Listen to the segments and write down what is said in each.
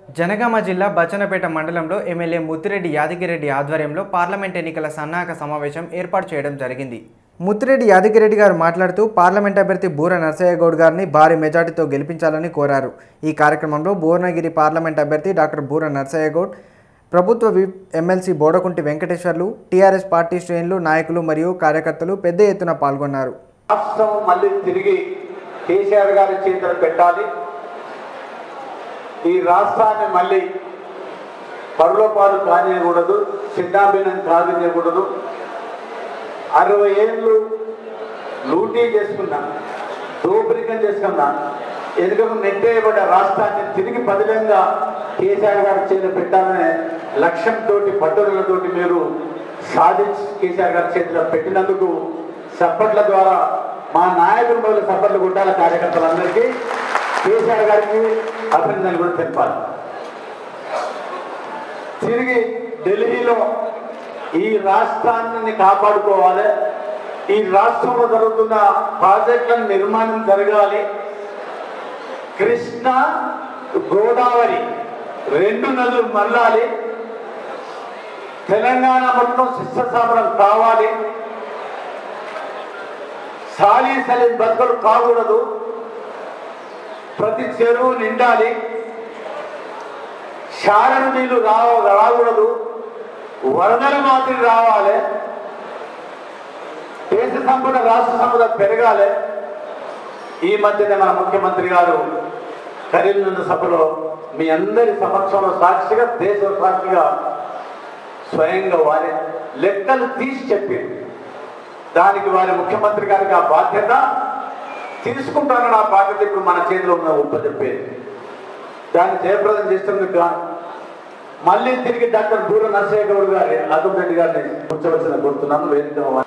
జనగామ జిల్లా బచ్చనపేట మండలంలో ఎమ్మెల్యే ముత్తిరెడ్డి యాదగిరెడ్డి ఆధ్వర్యంలో పార్లమెంట్ ఎన్నికల సన్నాహక సమావేశం ఏర్పాటు చేయడం జరిగింది ముత్తిరెడ్డి యాదగిరెడ్డి గారు మాట్లాడుతూ పార్లమెంట్ అభ్యర్థి బూర నరసయ్య గౌడ్ గారిని భారీ మెజార్టీతో గెలిపించాలని కోరారు ఈ కార్యక్రమంలో భువనగిరి పార్లమెంట్ అభ్యర్థి డాక్టర్ బూర నరసయ్య గౌడ్ ప్రభుత్వ whip MLC Bodakunti Venkateshwarlu TRS party శ్రేణులు నాయకులు మరియు కార్యకర్తలు పెద్ద ఎత్తున పాల్గొన్నారు రాష్ట్రం మళ్ళీ తిరిగి కేసీఆర్ గారి చేతులు పెట్టాలి ఈ రాష్ట్రాన్ని మళ్ళీ పరులపాలు కానియకూడదు చిన్నాభిన్నం కానియకూడదు అరవై ఏళ్ళు లూటీ చేసుకున్నా దోపిరికం చేసుకున్నా ఎందుకంటే నెట్టేయబడ్డ రాష్ట్రాన్ని తిరిగి బదిలంగా కేసీఆర్ గారి చేతిలో పెట్టాలనే లక్ష్యంతో పట్టుదలతోటి మీరు సాధించి కేసీఆర్ గారి చేతిలో పెట్టినందుకు సప్పట్ల ద్వారా మా నాయకుల మొదలు సప్పట్లు కొట్టాల కార్యకర్తలందరికీ కేసీఆర్ గారికి అభినందనలు కూడా తెలపాలి తిరిగి ఢిల్లీలో ఈ రాష్ట్రాన్ని కాపాడుకోవాలి ఈ రాష్ట్రంలో జరుగుతున్న ప్రాజెక్టుల నిర్మాణం జరగాలి కృష్ణ గోదావరి రెండు నదులు మళ్ళాలి తెలంగాణ మొత్తం శిష్టసామరం కావాలి సాలి సలి బతుకలు కాకూడదు ప్రతి చెరువు నిండాలి శారణ నీళ్లు రావ రాకూడదు వరదలు మాత్రం రావాలి దేశ సంపద రాష్ట్ర సంపద పెరగాలి ఈ మధ్యనే మన ముఖ్యమంత్రి గారు కరీంనగర్ సభలో మీ అందరి సమక్షంలో సాక్షిగా దేశ సాక్షిగా స్వయంగా వారి లెక్కలు తీసి చెప్పింది దానికి వారి ముఖ్యమంత్రి గారికి ఆ బాధ్యత తీసుకుంటానని ఆ బాధ్యత ఇప్పుడు మన చేతిలో ఉన్న ఉపజెప్పేది దాన్ని జయప్రదం చేస్తున్నందుకు గాను మళ్ళీ తిరిగి డాక్టర్ బూర నరసయ్య గౌడ్ గారి రెడ్డి గారిని కూర్చోవలసిన కోరుతున్నాను వేదిక వారి-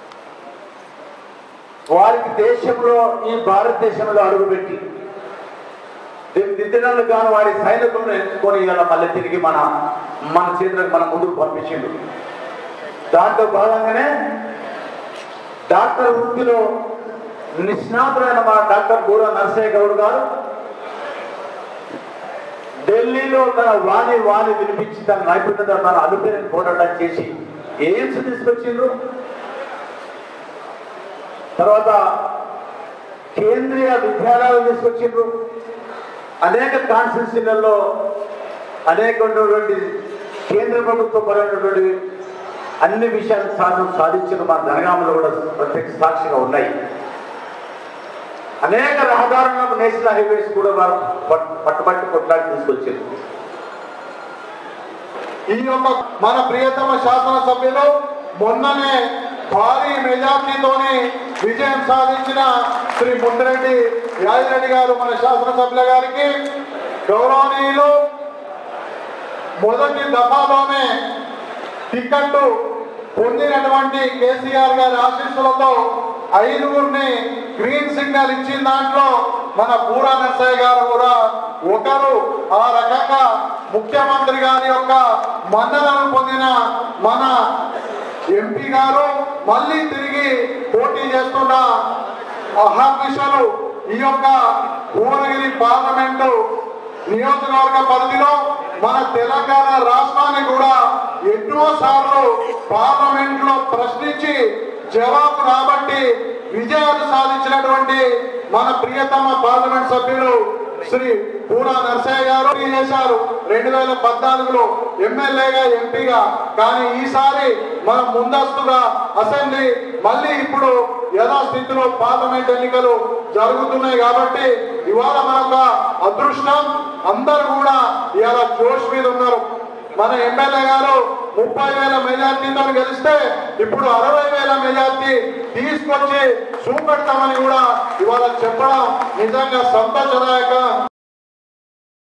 వారికి దేశంలో ఈ భారతదేశంలో అడుగుపెట్టి దీన్ని దిద్దడానికి గాను వారి సైనికులను ఎంచుకొని ఇలా మళ్ళీ తిరిగి మన మన చేతులకు మన ముందుకు పంపించిండు దాంట్లో భాగంగానే డాక్టర్ వృత్తిలో నిష్ణాతులైన మా డాక్టర్ బూర నరసయ్య గౌడ్ గారు ఢిల్లీలో తన వాణి వాణి వినిపించి తన నైపుణ్యత తన అనుభవం పోరాటం చేసి ఎయిమ్స్ తీసుకొచ్చిండ్రు తర్వాత కేంద్రీయ విద్యాలయాలు తీసుకొచ్చిండ్రు అనేక కాన్స్టిట్యూన్సీలలో అనేకమైనటువంటి కేంద్ర ప్రభుత్వం పరమైనటువంటి అన్ని విషయాలు సాధన సాధించిన మన జనగామలో కూడా ప్రత్యక్ష సాక్షిగా ఉన్నాయి అనేక రహదారులకు నేషనల్ హైవేస్ కూడా వారు పట్టు- పట్టుబట్టి కొట్లాడి తీసుకొచ్చారు ఈ యొక్క మన ప్రియతమ శాసనసభ్యులు మొన్ననే భారీ మెజార్టీతోని విజయం సాధించిన శ్రీ ముద్దిరెడ్డి యాదిరెడ్డి గారు మన శాసనసభ్యుల గారికి గౌరవనీయులు మొదటి దఫాలోనే టికెట్ పొందినటువంటి కేసీఆర్ గారి ఆశీస్సులతో ఐదుగురిని గ్రీన్ సిగ్నల్ ఇచ్చిన దాంట్లో మన పూరా నర్సయ్య గారు కూడా ఒకరు ఆ రకంగా ముఖ్యమంత్రి గారి యొక్క మన్ననలు పొందిన మన ఎంపీ గారు మళ్ళీ తిరిగి పోటీ చేస్తున్న అహర్నిశలు ఈ యొక్క భువనగిరి పార్లమెంటు నియోజకవర్గ పరిధిలో మన తెలంగాణ రాష్ట్రాన్ని కూడా ఎన్నో సార్లు పార్లమెంట్ లో ప్రశ్నించి జవాబు రాబట్టి విజయాలు సాధించినటువంటి మన ప్రియతమ పార్లమెంట్ సభ్యులు శ్రీ పూరా నరసయ్య గారు చేశారు రెండు వేల పద్నాలుగులో ఎమ్మెల్యేగా ఎంపీగా కానీ ఈసారి మనం ముందస్తుగా అసెంబ్లీ మళ్ళీ ఇప్పుడు యథాస్థితిలో పార్లమెంట్ ఎన్నికలు జరుగుతున్నాయి కాబట్టి ఇవాళ మనొక అదృష్టం అందరూ కూడా ఇవాళ జోష్ మీద ఉన్నారు మన ఎమ్మెల్యే గారు ముప్పై వేల మెజార్టీతో గెలిస్తే ఇప్పుడు అరవై వేల మెజార్టీ తీసుకొచ్చి చూపెడతామని కూడా ఇవాళ చెప్పడం నిజంగా సంతోషదాయక